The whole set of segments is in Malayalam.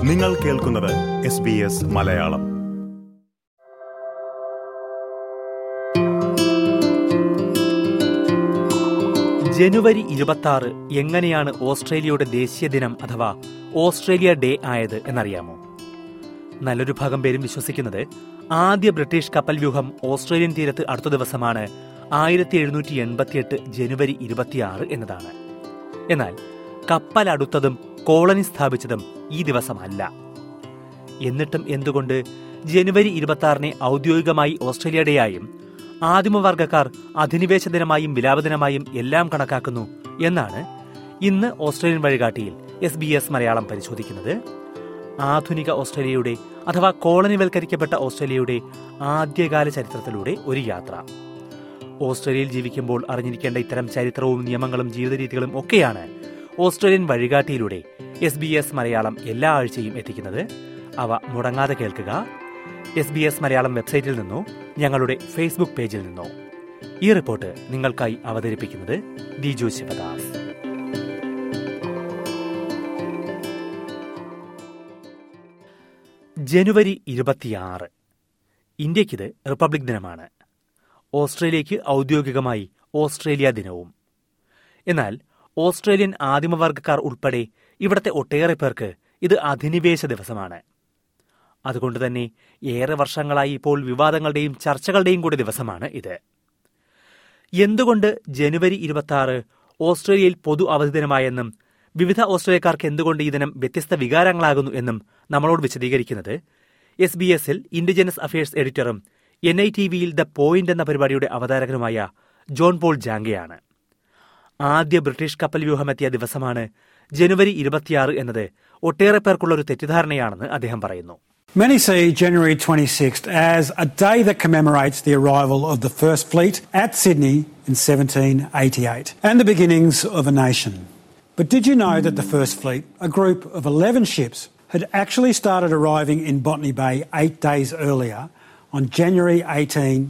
നിങ്ങൾ കേൾക്കുന്നത് എസ് ബി എസ് മലയാളം ജനുവരി ഇരുപത്തി ആറ് എങ്ങനെയാണ് ഓസ്ട്രേലിയയുടെ ദേശീയ ദിനം അഥവാ ഓസ്ട്രേലിയ ഡേ ആയത് എന്നറിയാമോ നല്ലൊരു ഭാഗം പേരും വിശ്വസിക്കുന്നത് ആദ്യ ബ്രിട്ടീഷ് കപ്പൽ വ്യൂഹം ഓസ്ട്രേലിയൻ തീരത്ത് അടുത്ത ദിവസമാണ് ആയിരത്തി എഴുന്നൂറ്റി എൺപത്തിയെട്ട് ജനുവരി ഇരുപത്തിയാറ് എന്നതാണ് എന്നാൽ കപ്പൽ അടുത്തതും കോളനി സ്ഥാപിച്ചതും ഈ ദിവസമല്ല എന്നിട്ടും എന്തുകൊണ്ട് ജനുവരി ഇരുപത്തി ആറിനെ ഔദ്യോഗികമായി ഓസ്ട്രേലിയ ഡേ ആയും ആദിമവർഗക്കാർ അധിനിവേശ ദിനമായും വിലാപദിനമായും എല്ലാം കണക്കാക്കുന്നു എന്നാണ് ഇന്ന് ഓസ്ട്രേലിയൻ വഴികാട്ടിയിൽ എസ് ബി എസ് മലയാളം പരിശോധിക്കുന്നത് ആധുനിക ഓസ്ട്രേലിയയുടെ അഥവാ കോളനിവൽക്കരിക്കപ്പെട്ട ഓസ്ട്രേലിയയുടെ ആദ്യകാല ചരിത്രത്തിലൂടെ ഒരു യാത്ര ഓസ്ട്രേലിയയിൽ ജീവിക്കുമ്പോൾ അറിഞ്ഞിരിക്കേണ്ട ഇത്തരം ചരിത്രവും നിയമങ്ങളും ജീവിത രീതികളും ഒക്കെയാണ് ഓസ്ട്രേലിയൻ വഴികാട്ടിയിലൂടെ എസ് ബി എസ് മലയാളം എല്ലാ ആഴ്ചയും എത്തിക്കുന്നത് അവ മുടങ്ങാതെ കേൾക്കുക എസ് ബി എസ് മലയാളം വെബ്സൈറ്റിൽ നിന്നോ ഞങ്ങളുടെ ഫേസ്ബുക്ക് പേജിൽ നിന്നോ ഈ റിപ്പോർട്ട് നിങ്ങൾക്കായി അവതരിപ്പിക്കുന്നത് ദിജു ശിവദാസ് ജനുവരി ഇരുപത്തിയാറ് ഇന്ത്യക്കിത് റിപ്പബ്ലിക് ദിനമാണ് ഓസ്ട്രേലിയയ്ക്ക് ഔദ്യോഗികമായി ഓസ്ട്രേലിയ ദിനവും എന്നാൽ ഓസ്ട്രേലിയൻ ആദിമവർഗക്കാർ ഉൾപ്പെടെ ഇവിടത്തെ ഒട്ടേറെ പേർക്ക് ഇത് അധിനിവേശ ദിവസമാണ് അതുകൊണ്ട് തന്നെ ഏറെ വർഷങ്ങളായി ഇപ്പോൾ വിവാദങ്ങളുടെയും ചർച്ചകളുടെയും കൂടി ദിവസമാണ് ഇത് എന്തുകൊണ്ട് ജനുവരി ഇരുപത്തി ആറ് ഓസ്ട്രേലിയയിൽ പൊതു അവധി ദിനമായെന്നും വിവിധ ഓസ്ട്രേലിയക്കാർക്ക് എന്തുകൊണ്ട് ഈ ദിനം വ്യത്യസ്ത വികാരങ്ങളാകുന്നു എന്നും നമ്മളോട് വിശദീകരിക്കുന്നത് എസ് ബി എസിൽ ഇന്റലിജൻസ് അഫയേഴ്സ് എഡിറ്ററും എൻ ഐ ടി വിയിൽ ദ പോയിന്റ് എന്ന പരിപാടിയുടെ അവതാരകനുമായ ജോൺ പോൾ ജാങ്കയാണ് ആദ്യ ബ്രിട്ടീഷ് കപ്പൽ വ്യൂഹമെത്തിയ ദിവസമാണ് ജനുവരി ഇരുപത്തിയാറ് എന്നത് ഒട്ടേറെ പേർക്കുള്ള ഒരു തെറ്റിദ്ധാരണയാണെന്ന് അദ്ദേഹം പറയുന്നു Many see January 26th as a day that commemorates the arrival of the First Fleet at Sydney in 1788 and the beginnings of a nation. But did you know that the First Fleet, a group of 11 ships, had actually started arriving in Botany Bay eight days earlier on January 18,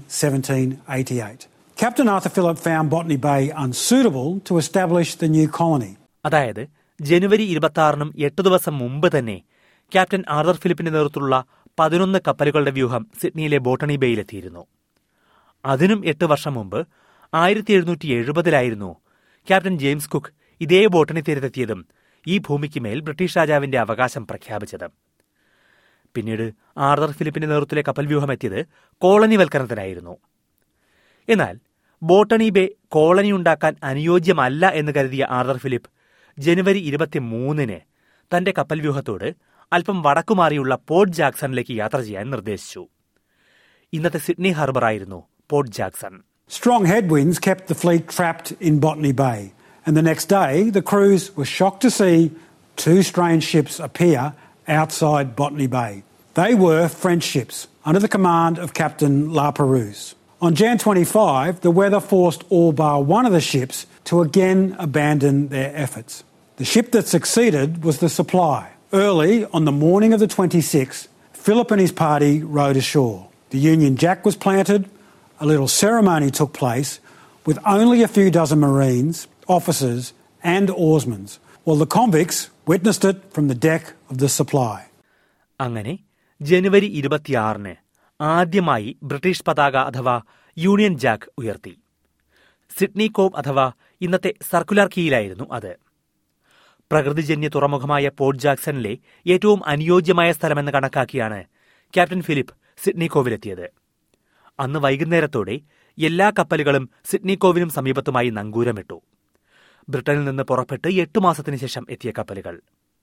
1788? Captain Arthur Phillip found Botany Bay unsuitable to establish the new colony. അതായത് ജനുവരി ഇരുപത്തി ആറിനും എട്ട് ദിവസം മുമ്പ് തന്നെ ക്യാപ്റ്റൻ ആർദർ ഫിലിപ്പിന്റെ നേതൃത്വത്തിലുള്ള പതിനൊന്ന് കപ്പലുകളുടെ വ്യൂഹം സിഡ്നിയിലെ ബോട്ടണി ബേയിലെത്തിയിരുന്നു അതിനും എട്ട് വർഷം മുമ്പ് ആയിരത്തി എഴുന്നൂറ്റി എഴുപതിലായിരുന്നു ക്യാപ്റ്റൻ ജെയിംസ് കുക്ക് ഇതേ ബോട്ടണി തീരത്തെത്തിയതും ഈ ഭൂമിക്ക് മേൽ ബ്രിട്ടീഷ് രാജാവിന്റെ അവകാശം പ്രഖ്യാപിച്ചത് പിന്നീട് ആർദർ ഫിലിപ്പിന്റെ നേതൃത്വത്തിലെ കപ്പൽ വ്യൂഹം എത്തിയത് കോളനിവൽക്കരണത്തിനായിരുന്നു എന്നാൽ ബോട്ടണി ബേ കോളനി ഉണ്ടാക്കാൻ അനുയോജ്യമല്ല എന്ന് കരുതിയ ആർദർ ഫിലിപ്പ് ജനുവരി ഇരുപത്തിമൂന്നിന് തന്റെ കപ്പൽ വ്യൂഹത്തോട് അല്പം വടക്കുമാറിയുള്ള പോർട്ട് ജാക്സണിലേക്ക് യാത്ര ചെയ്യാൻ നിർദ്ദേശിച്ചു ഇന്നത്തെ സിഡ്നി ഹാർബറായിരുന്നു Port Jackson Strong headwinds kept the fleet trapped in Botany Bay, and the next day the crews were shocked to see two strange ships appear outside Botany Bay. They were French ships under the command of Captain La Perouse. On Jan 25, the weather forced all bar one of the ships to again abandon their efforts. The ship that succeeded was the Supply. Early on the morning of the 26th, Philip and his party rowed ashore. The Union Jack was planted, a little ceremony took place with only a few dozen Marines, officers, and oarsmen, while the convicts witnessed it from the deck of the Supply. അങ്ങനെ ജനുവരി ഇരുപത്തിയാറിന് ആദ്യമായി ബ്രിട്ടീഷ് പതാക അഥവാ യൂണിയൻ ജാക്ക് ഉയർത്തി സിഡ്നി കോവ് അഥവാ ഇന്നത്തെ സർക്കുലർ കീയിലായിരുന്നു അത് പ്രകൃതിജന്യ തുറമുഖമായ പോർട്ട് ജാക്സണിലെ ഏറ്റവും അനുയോജ്യമായ സ്ഥലമെന്ന് കണക്കാക്കിയാണ് ക്യാപ്റ്റൻ ഫിലിപ്പ് സിഡ്നി കോവിലെത്തിയത് അന്ന് വൈകുന്നേരത്തോടെ എല്ലാ കപ്പലുകളും സിഡ്നി കോവിനും സമീപത്തുമായി നങ്കൂരമിട്ടു ബ്രിട്ടനിൽ നിന്ന് പുറപ്പെട്ട് എട്ടു മാസത്തിനു ശേഷം എത്തിയ കപ്പലുകൾ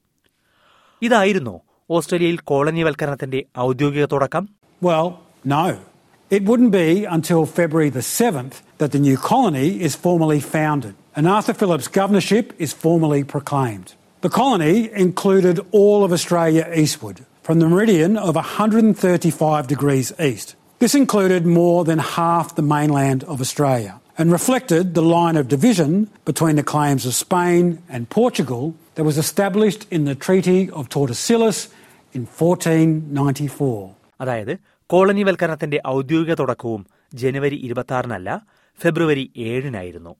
ഇതായിരുന്നു ഓസ്ട്രേലിയയിൽ കോളനിവൽക്കരണത്തിന്റെ ഔദ്യോഗിക തുടക്കം Well, no. It wouldn't be until February the 7th that the new colony is formally founded and Arthur Phillip's governorship is formally proclaimed. The colony included all of Australia eastward, from the meridian of 135 degrees east. This included more than half the mainland of Australia and reflected the line of division between the claims of Spain and Portugal that was established in the Treaty of Tordesillas in 1494. അതായത് കോളനിവൽക്കരണത്തിന്റെ ഔദ്യോഗിക തുടക്കവും ജനുവരി ഇരുപത്തിയാറിനല്ല ഫെബ്രുവരി ഏഴിനായിരുന്നു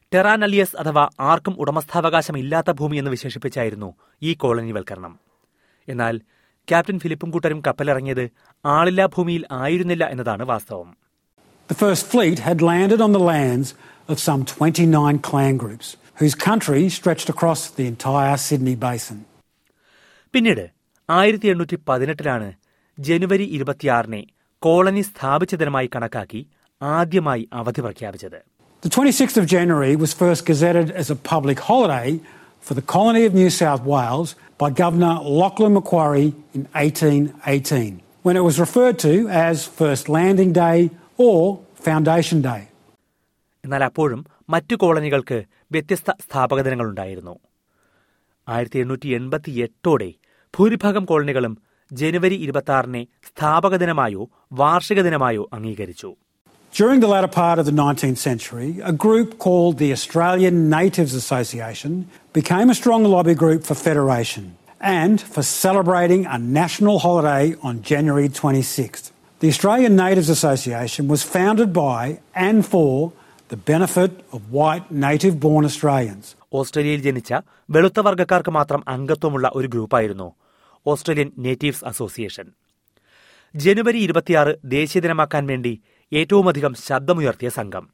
ടെറാനലിയസ് അഥവാ ആർക്കും ഉടമസ്ഥാവകാശമില്ലാത്ത ഭൂമി എന്ന് വിശേഷിപ്പിച്ചായിരുന്നു ഈ കോളനിവൽക്കരണം എന്നാൽ ക്യാപ്റ്റൻ ഫിലിപ്പും കൂട്ടരും കപ്പലിറങ്ങിയത് ആളില്ലാ ഭൂമിയിൽ ആയിരുന്നില്ല എന്നതാണ് വാസ്തവം The first fleet had landed on the lands of some 29 clan groups, whose country stretched across the entire Sydney Basin. പിന്നീട് ആയിരത്തി എണ്ണൂറ്റി പതിനെട്ടിലാണ് ജനുവരി ഇരുപത്തിയാറിനെ കോളനി സ്ഥാപിച്ച ദിനമായി കണക്കാക്കി ആദ്യമായി അവധി പ്രഖ്യാപിച്ചത് The 26th of January was first gazetted as a public holiday for the colony of New South Wales by Governor Lachlan Macquarie in 1818, when it was referred to as First Landing Day or Foundation Day. എന്നാൽ അപ്പോഴും മറ്റു കോളനികൾക്ക് വ്യത്യസ്ത സ്ഥാപക ദിനങ്ങളുണ്ടായിരുന്നു ആയിരത്തി എണ്ണൂറ്റി എൺപത്തി എട്ടോടെ ഭൂരിഭാഗം കോളനികളും ജനുവരി ഇരുപത്തി സ്ഥാപക ദിനമായോ വാർഷിക ദിനമായോ അംഗീകരിച്ചു During the latter part of the 19th century, a group called the Australian Natives Association became a strong lobby group for federation and for celebrating a national holiday on January 26th. The Australian Natives Association was founded by and for the benefit of white native born Australians. ഓസ്ട്രേലിയയിൽ ജനിച്ച വെളുത്ത വർഗ്ഗക്കാർക്ക് മാത്രം അംഗത്വമുള്ള ഒരു ഗ്രൂപ്പായിരുന്നു ഓസ്ട്രേലിയൻ നേറ്റീവ്സ് അസോസിയേഷൻ ജനുവരി ഇരുപത്തിയാറ് ദേശീയ ദിനമാക്കാൻ വേണ്ടി ഏറ്റവുമധികം ശബ്ദമുയർത്തിയ സംഘം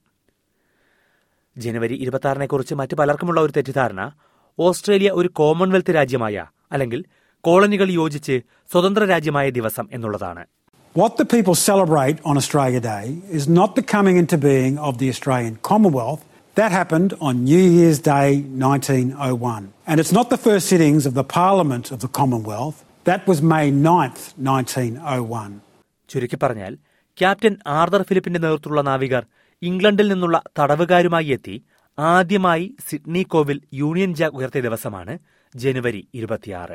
ജനുവരി ഇരുപത്തിയാറിനെക്കുറിച്ച് മറ്റു പലർക്കുമുള്ള ഒരു തെറ്റിദ്ധാരണ ഓസ്ട്രേലിയ ഒരു കോമൺവെൽത്ത് രാജ്യമായ അല്ലെങ്കിൽ കോളനികൾ യോജിച്ച് സ്വതന്ത്ര രാജ്യമായ ദിവസം എന്നുള്ളതാണ് What the people celebrate on Australia Day is not the coming into being of the Australian Commonwealth. That happened on New Year's Day 1901. And it's not the first sittings of the Parliament of the Commonwealth. That was May 9th, 1901. ചുരുക്കി പറഞ്ഞാൽ ക്യാപ്റ്റൻ ആർദർ ഫിലിപ്പിന്റെ നേതൃത്വത്തിലുള്ള നാവികർ ഇംഗ്ലണ്ടിൽ നിന്നുള്ള തടവുകാരുമായി എത്തി ആദ്യമായി സിഡ്നി കോവിൽ യൂണിയൻ ജാക്ക് ഉയർത്തിയ ദിവസമാണ് ജനുവരി ഇരുപത്തിയാറ്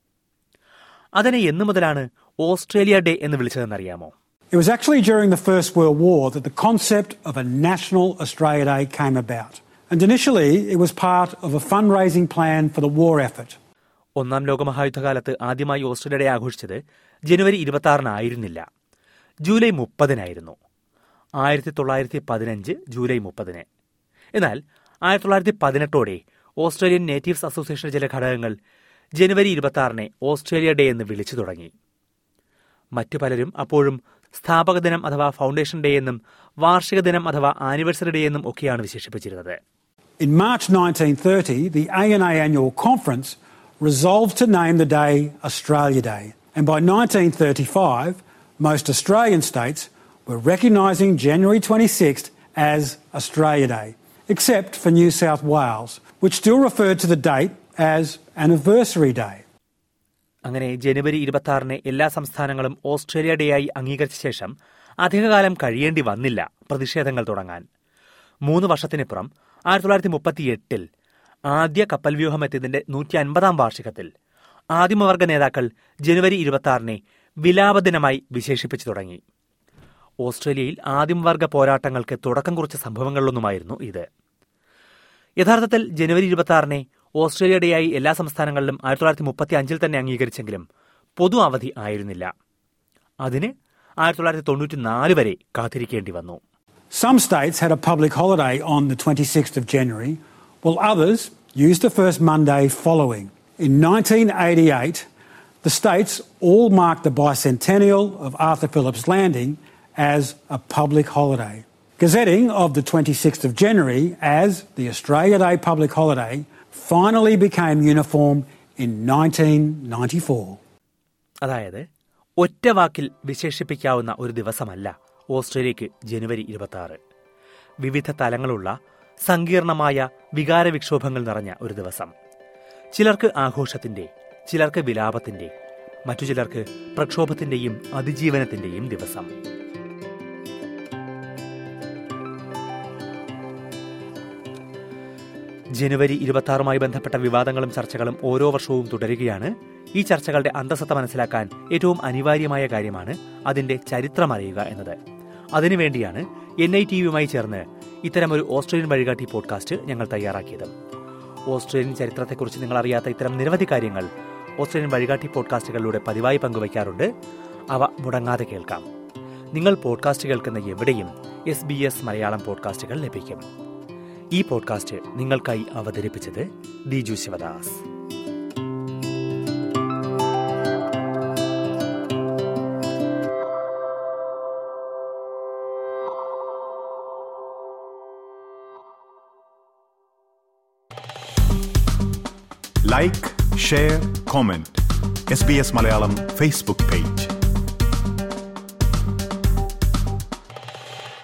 അതിനെ എന്നു മുതലാണ് ഓസ്ട്രേലിയ ഡേ എന്ന് വിളിച്ചതെന്നറിയാമോ It was actually during the First World War that the concept of a National Australia Day came about. And initially, it was part of a fundraising plan for the war effort. ഒന്നാം ലോകമഹായുദ്ധകാലത്ത് ആദ്യമായി ഓസ്ട്രേലിയ ഡേ ആഘോഷിച്ചത് ജനുവരി ഇരുപത്തി ആറിനായിരുന്നില്ല ജൂലൈ മുപ്പതിനായിരുന്നു ആയിരത്തി തൊള്ളായിരത്തി പതിനഞ്ച് ജൂലൈ മുപ്പതിന് എന്നാൽ ആയിരത്തി തൊള്ളായിരത്തി പതിനെട്ടോടെ ഓസ്ട്രേലിയൻ നേറ്റീവ്സ് അസോസിയേഷന്റെ ചില ഘടകങ്ങൾ ജനുവരി ഇരുപത്തി ആറിനെ ഓസ്ട്രേലിയ ഡേ എന്ന് വിളിച്ചു തുടങ്ങി മറ്റു പലരും അപ്പോഴും സ്ഥാപക ദിനം അഥവാ ഫൗണ്ടേഷൻ ഡേ എന്നും വാർഷിക ദിനം അഥവാ ആനിവേഴ്സറി ഡേ എന്നും ഒക്കെയാണ് വിശേഷിപ്പിച്ചിരുന്നത് In March 1930, the ANA Annual Conference resolved to name the day Australia Day. And by 1935, most Australian states were recognising January 26th as Australia Day, except for New South Wales, which still referred to the date as Anniversary Day. അങ്ങനെ ജനുവരി ഇരുപത്തി ആറിന് എല്ലാ സംസ്ഥാനങ്ങളും ഓസ്ട്രേലിയ ഡേ ആയി അംഗീകരിച്ച ശേഷം അധികകാലം കഴിയേണ്ടി വന്നില്ല പ്രതിഷേധങ്ങൾ തുടങ്ങാൻ മൂന്ന് വർഷത്തിനിപ്പുറം ആയിരത്തി തൊള്ളായിരത്തി മുപ്പത്തിയെട്ടിൽ ആദ്യ കപ്പൽ വ്യൂഹം എത്തിയതിന്റെ നൂറ്റി അൻപതാം വാർഷികത്തിൽ ആദിമവർഗ നേതാക്കൾ ജനുവരി ഇരുപത്തി ആറിനെ വിലാപദിനമായി വിശേഷിപ്പിച്ചു തുടങ്ങി ഓസ്ട്രേലിയയിൽ ആദിമവർഗ പോരാട്ടങ്ങൾക്ക് തുടക്കം കുറിച്ച സംഭവങ്ങളിലൊന്നുമായിരുന്നു ഇത് യഥാർത്ഥത്തിൽ ജനുവരി ഇരുപത്തി ആറിനെ ഓസ്ട്രേലിയ ഡേ ആയി എല്ലാ സംസ്ഥാനങ്ങളിലും ആയിരത്തി തൊള്ളായിരത്തി മുപ്പത്തി അഞ്ചിൽ തന്നെ അംഗീകരിച്ചെങ്കിലും പൊതു അവധി ആയിരുന്നില്ല അതിന് ആയിരത്തി തൊള്ളായിരത്തി തൊണ്ണൂറ്റി നാല് വരെ കാത്തിരിക്കേണ്ടി വന്നു Some states had a public holiday on the 26th of January, while others used the first Monday following. In 1988, the states all marked the bicentennial of Arthur Phillip's Landing as a public holiday. Gazetting of the 26th of January as the Australia Day public holiday finally became uniform in 1994. അതായത് ഒറ്റ വാക്കിൽ വിശേഷിപ്പിക്കാവുന്ന ഒരു ദിവസമല്ല ഓസ്ട്രേലിയക്ക് ജനുവരി ഇരുപത്തി ആറ് വിവിധ തലങ്ങളുള്ള സങ്കീർണമായ വികാരവിക്ഷോഭങ്ങൾ നിറഞ്ഞ ഒരു ദിവസം ചിലർക്ക് ആഘോഷത്തിന്റെ ചിലർക്ക് വിലാപത്തിന്റെ മറ്റു ചിലർക്ക് പ്രക്ഷോഭത്തിന്റെയും അതിജീവനത്തിന്റെയും ദിവസം ജനുവരി ഇരുപത്തി ആറുമായി ബന്ധപ്പെട്ട വിവാദങ്ങളും ചർച്ചകളും ഓരോ വർഷവും തുടരുകയാണ് ഈ ചർച്ചകളുടെ അന്തസത്ത മനസ്സിലാക്കാൻ ഏറ്റവും അനിവാര്യമായ കാര്യമാണ് അതിന്റെ ചരിത്രം അറിയുക എന്നത് അതിനുവേണ്ടിയാണ് എൻ ഐ ടി വിയുമായി ചേർന്ന് ഇത്തരമൊരു ഓസ്ട്രേലിയൻ വഴികാട്ടി പോഡ്കാസ്റ്റ് ഞങ്ങൾ തയ്യാറാക്കിയത് ഓസ്ട്രേലിയൻ ചരിത്രത്തെക്കുറിച്ച് നിങ്ങൾ അറിയാത്ത ഇത്തരം നിരവധി കാര്യങ്ങൾ ഓസ്ട്രേലിയൻ വഴികാട്ടി പോഡ്കാസ്റ്റുകളിലൂടെ പതിവായി പങ്കുവയ്ക്കാറുണ്ട് അവ മുടങ്ങാതെ കേൾക്കാം നിങ്ങൾ പോഡ്കാസ്റ്റ് കേൾക്കുന്ന എവിടെയും എസ് ബി എസ് മലയാളം പോഡ്കാസ്റ്റുകൾ ലഭിക്കും ഈ പോഡ്കാസ്റ്റ് നിങ്ങൾക്കായി അവതരിപ്പിച്ചത് Diju Sivadas like share comment S B S Malayalam Facebook page